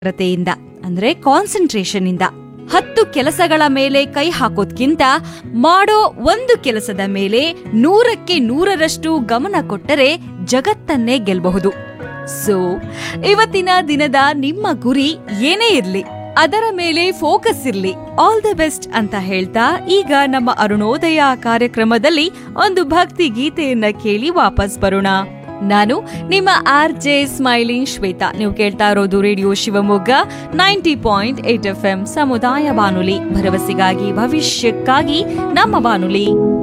ಏಕಾಗ್ರತೆಯಿಂದ ಅಂದ್ರೆ ಕಾನ್ಸಂಟ್ರೇಷನ್ ಇಂದ ಹತ್ತು ಕೆಲಸಗಳ ಮೇಲೆ ಕೈ ಹಾಕೋದ್ಕಿಂತ ಮಾಡೋ ಒಂದು ಕೆಲಸದ ಮೇಲೆ ನೂರಕ್ಕೆ ನೂರರಷ್ಟು ಗಮನ ಕೊಟ್ಟರೆ ಜಗತ್ತನ್ನೇ ಗೆಲ್ಲಬಹುದು ಸೊ ಇವತ್ತಿನ ದಿನದ ನಿಮ್ಮ ಗುರಿ ಏನೇ ಇರ್ಲಿ ಅದರ ಮೇಲೆ ಫೋಕಸ್ ಇರ್ಲಿ ಆಲ್ ದ ಬೆಸ್ಟ್ ಅಂತ ಹೇಳ್ತಾ ಈಗ ನಮ್ಮ ಅರುಣೋದಯ ಕಾರ್ಯಕ್ರಮದಲ್ಲಿ ಒಂದು ಭಕ್ತಿ ಗೀತೆಯನ್ನ ಕೇಳಿ ವಾಪಸ್ ಬರೋಣ ನಾನು ನಿಮ್ಮ ಆರ್ ಜೆ ಸ್ಮೈಲಿಂಗ್ ಶ್ವೇತಾ ನೀವು ಕೇಳ್ತಾ ಇರೋದು radio Shivamogga ninety point eight F M ಸಮುದಾಯ ಬಾನುಲಿ ಭರವಸೆಗಾಗಿ ಭವಿಷ್ಯಕ್ಕಾಗಿ ನಮ್ಮ ಬಾನುಲಿ